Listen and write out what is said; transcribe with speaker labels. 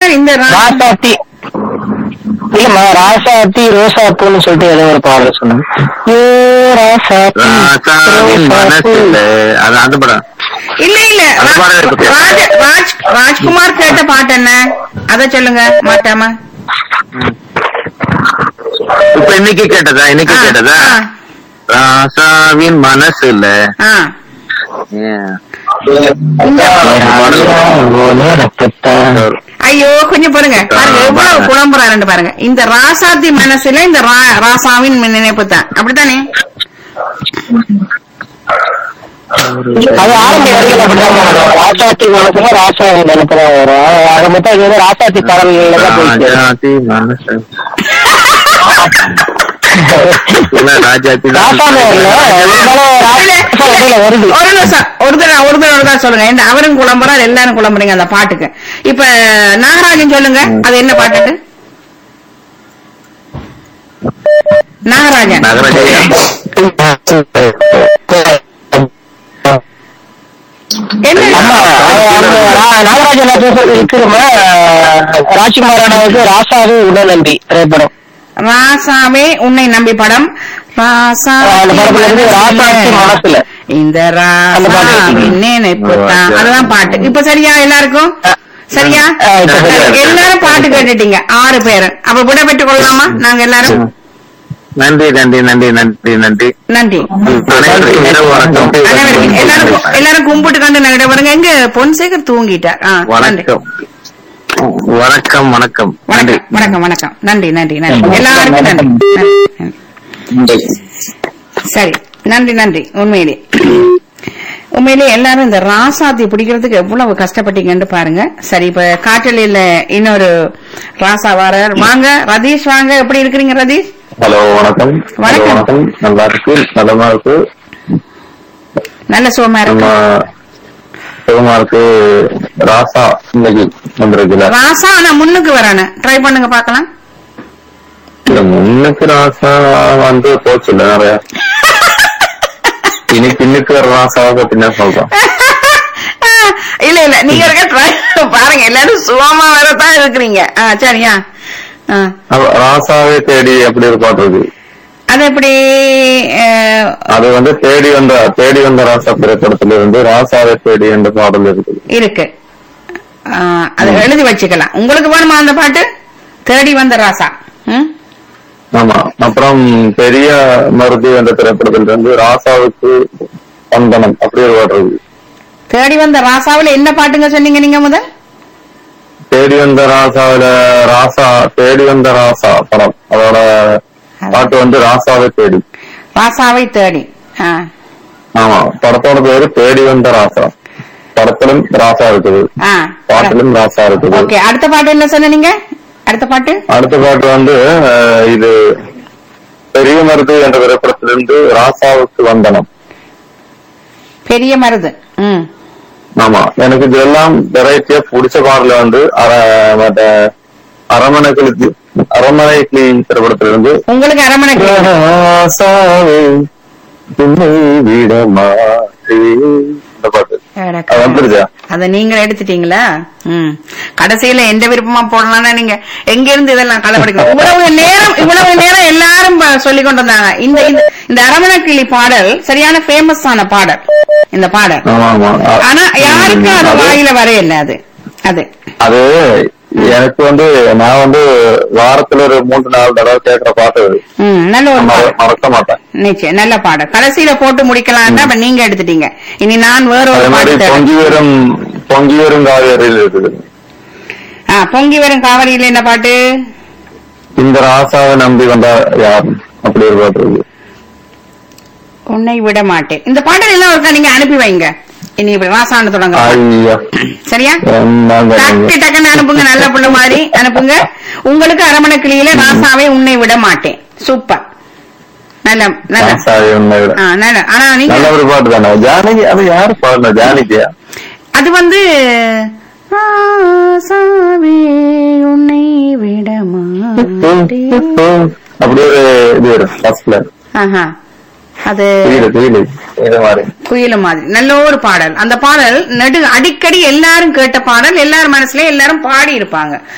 Speaker 1: ராஜ்குமார் இந்த ரா-
Speaker 2: ராசாத்தி இல்லம்மா ராசாத்தி ரோசாப்பூன்னு சொல்லிட்டு ஏதோ ஒரு பாடல் சொன்னாங்க ஏ ராசாத்தி
Speaker 3: ராசாவின் மனசு இல்ல அது அந்த படம்
Speaker 1: இல்ல இல்ல
Speaker 3: அது
Speaker 1: ரா-
Speaker 3: பாடம் இருக்கு.
Speaker 1: ராஜ ராஜ் ராஜ்குமார் கேட்ட பாட்டு என்ன அத சொல்லுங்க மாட்டாம
Speaker 3: இப்ப இன்னைக்கு கேட்டதா இன்னைக்கு
Speaker 1: ஆ,
Speaker 3: கேட்டதா
Speaker 1: ஆ,
Speaker 3: ராசாவின் மனசு இல்ல
Speaker 1: ஆ.
Speaker 3: ஏன்?
Speaker 1: இந்த ஐயோ கொஞ்சம் பாருங்க பாருங்க எவ்வளவு குழம்புறாருன்னு பாருங்க இந்த ராசாத்தி மனசுல இந்த ரா- ராசாவின் நினைப்பு தான் அப்படித்தானே
Speaker 2: அது ஆரம்ப வரைக்கும் அப்படிதான் வரும். ராசாத்தி மனசுல ராசா நினைப்புல வரும் ஆக மொத்தம் இது வந்து ராசாத்தி பாடல்கள்ல தான் போயிட்டு
Speaker 3: ராஜாத்தி மனசு இல்ல ராஜாத்தி
Speaker 2: ராசான்னு வரல இருந்தாலும் ராசா இடையில வருது
Speaker 1: ஒரு நிமிஷம் ஒரு தடவை ஒரு தடவை ஒரு தடவை சொல்லுங்க இந்த அவரும் குழம்புறாரு எல்லாரும் குழம்புறீங்க அந்த பாட்டுக்கு இப்ப நாகராஜன் சொல்லுங்க அது என்ன பாட்டுக்கு நாகராஜன்
Speaker 3: நகராஜையா
Speaker 1: என்ன
Speaker 2: ஆமா அந்த ரா- நாகராஜன் இருக்கிறோமா ராஜ்குமாரானாவுக்கு ராசாவே உடனம்பி திரைப்படம்
Speaker 1: ராசாவே உன்னை நம்பி படம் ராசா
Speaker 2: அந்த படத்துல இருந்து ராசாத்தி மனசுல
Speaker 1: இந்த
Speaker 2: அந்த பாட்டு.
Speaker 1: ராசாவின் நினைப்பு தான் அதுதான் பாட்டு இப்ப சரியா எல்லாருக்கும் சரியா
Speaker 2: ஆ, இப்ப சரியா
Speaker 3: இருக்கு.
Speaker 1: எல்லாரும் பாட்டு கேட்டுட்டீங்க ஆறு பேரு அப்ப விட பெற்றுக் கொள்ளலாமா நாங்க எல்லாரும்
Speaker 3: நன்றி நன்றி நன்றி நன்றி நன்றி
Speaker 1: நன்றி
Speaker 3: அனைவருக்கும் இரவு வணக்கம்
Speaker 1: அனைவருக்கும் எல்லாரும் எல்லாரும் கும்பிட்டு கண்டு நகர பாருங்க எங்க பொன்சேகர் தூங்கிட்டார் ஆ, நன்றி
Speaker 3: வணக்கம் வணக்கம் வணக்கம் நன்றி
Speaker 1: வணக்கம் வணக்கம் வணக்கம் நன்றி நன்றி நன்றி எல்லாருக்கும் நன்றி நன்றி, நன்றி. சரி நன்றி நன்றி உண்மையிலே உண்மையிலே எல்லாரும் இந்த ராசாத்தி பிடிக்கிறதுக்கு எவ்வளவு கஷ்டப்பட்டீங்கன்னு பாருங்க சரி இப்ப காற்றலில இன்னொரு ராசா வாரர் வாங்க ரதீஷ் வாங்க எப்படி இருக்கிறீங்க ரதீஷ்
Speaker 4: ஹலோ வணக்கம்
Speaker 1: வணக்கம்.
Speaker 4: Hello, வணக்கம் நல்லா இருக்கு நலமா இருக்கு
Speaker 1: நல்ல சுகமா
Speaker 4: நம்ம
Speaker 1: இருக்கு
Speaker 4: சுகமா இருக்கு ராசா இன்னைக்கு வந்திருக்குல்ல
Speaker 1: ராசா ஆனா முன்னுக்கு வரணும் ட்ரை பண்ணுங்க பாக்கலாம்
Speaker 4: இல்ல முன்னுக்கு ராசா வந்து போச்சு இல்ல நிறைய இனி பின்னுக்கு வர ராசாவை பத்தி என்ன சொல்றோம்
Speaker 1: இல்ல இல்ல நீங்க இருக்க ட்ரை பாருங்க எல்லாரும் சுகமா வரத்தான் இருக்கிறீங்க ஆ, சரியா ஆ.
Speaker 4: அப்ப ராசாவே தேடி எப்படி ஒரு பாட்டு இருக்கு
Speaker 1: அது எப்படி அஹ்,
Speaker 4: அது வந்து தேடி வந்த தேடி வந்த ராசா திரைப்படத்துல இருந்து ராசாவை தேடி என்ற பாடல் இருக்குது
Speaker 1: இருக்கு ஆ, அதை எழுதி வச்சுக்கலாம் உங்களுக்கு வேணுமா அந்த பாட்டு தேடி வந்த ராசா ம்?
Speaker 4: ஆமா அப்புறம் பெரிய மருது என்ற திரைப்படத்துல இருந்து ராசாவுக்கு வந்தனம் அப்படி ஒரு பாட்டு இருக்கு
Speaker 1: தேடி வந்த ராசாவுல என்ன பாட்டுங்க சொன்னீங்க நீங்க முதல்
Speaker 4: தேடி வந்த ராசாவில ராசா தேடி வந்த ராசா படம் அதோட பாட்டு வந்து ராசாவை தேடி
Speaker 1: ராசாவை தேடி ஆ.
Speaker 4: ஆமா படத்தோட பேரு தேடி வந்த ராசா படத்திலும் ராசா இருக்குது
Speaker 1: ஆ.
Speaker 4: பாட்டிலும் ராசா இருக்குது
Speaker 1: ஓகே அடுத்த பாட்டு என்ன சொன்னீங்க அடுத்த பாட்டு
Speaker 4: அடுத்த பாட்டு வந்து அஹ், இது பெரிய மருது என்ற திரைப்படத்திலிருந்து ராசாவுக்கு வந்தனம்
Speaker 1: பெரிய மருது ம்
Speaker 4: ஆமா எனக்கு இதெல்லாம் வெரைட்டியா பிடிச்ச பாடல வந்து அர- மத்த அரமனை கிளி அரமனை கிளி திரைப்படத்திலிருந்து
Speaker 1: உங்களுக்கு அரமணை கிளி.
Speaker 4: ராசாவே உன்னை விட மாட்டேன் இந்த பாட்டு அது வந்துருச்சா
Speaker 1: அத நீங்க எடுத்துட்டீங்களா ம் கடைசியில எந்த விருப்பமா போடலாம்னா நீங்க எங்க இருந்து இதெல்லாம் கலப்படிக்கணும் இவ்வளவு நேரம் இவ்வளவு நேரம் எல்லாரும் ப- சொல்லிக் கொண்டு வந்தாங்க இந்த இந்த- இந்த அரவண கிளி பாடல் சரியான ஃபேமஸ் ஆன பாடல் இந்த பாடல்
Speaker 4: ஆமா ஆமா அ-
Speaker 1: ஆனா யாருக்கும் அது
Speaker 4: அது-
Speaker 1: வாயில வரையில்ல அது அது
Speaker 4: அது எனக்கு வந்து நான் வந்து வாரத்துல ஒரு மூன்று நாலு தடவை கேட்கிற பாட்டு அது.
Speaker 1: ம் நல்ல ஒரு
Speaker 4: மற-
Speaker 1: பாடல்
Speaker 4: மறக்க மாட்டேன்
Speaker 1: நிச்சயம் நல்ல பாடல் கடைசியில போட்டு முடிக்கலாம் அப்ப நீங்க எடுத்துட்டீங்க இனி நான் வேற
Speaker 4: அதே
Speaker 1: ஒரு
Speaker 4: மாதிரி
Speaker 1: பாட்டு தேடுறேன்.
Speaker 4: பொங்கி வரும் பொங்கி வரும் காவேரியில் இருக்குது
Speaker 1: ஆ, பொங்கி வரும் காவிரியில என்ன பாட்டு
Speaker 4: இந்த ராசாவை நம்பி வந்தா யார் அப்படி ஒரு பாட்டு இருக்கு
Speaker 1: உன்னை விட மாட்டேன் இந்த பாடல் எல்லாம் ஒருக்கா நீங்க அனுப்பி வைங்க இனி இப்படி ராசாண்டு தொடங்க
Speaker 4: ஐயா
Speaker 1: சரியா
Speaker 4: என்னங்க
Speaker 1: டக்கு
Speaker 4: நீங்க?
Speaker 1: டக்குன்னு அனுப்புங்க நல்ல புள்ள மாதிரி அனுப்புங்க உங்களுக்கு அரமண கிளியில ராசாவை உன்னை விட மாட்டேன் சூப்பர் நல்ல நல்ல
Speaker 4: ராசாவை உன்னை விட
Speaker 1: ஆ, நல்ல ஆனா நீங்க
Speaker 4: நல்ல ஒரு பாட்டு தானே ஜானகி அது யாரு பாடுன ஜானகியா
Speaker 1: அது வந்து ராசாவே உன்னை விட மாட்டேன்
Speaker 4: அப்படி ஒரு இது வரும் ஃபர்ஸ்ட்ல
Speaker 1: ஆஹா. அது
Speaker 4: தெரியல தெரியல இது மாதிரி
Speaker 1: குயில மாதிரி நல்ல ஒரு பாடல் அந்த பாடல் நடு அடிக்கடி எல்லாரும் கேட்ட பாடல் எல்லாரும் மனசுல எல்லாரும் பாடி இருப்பாங்க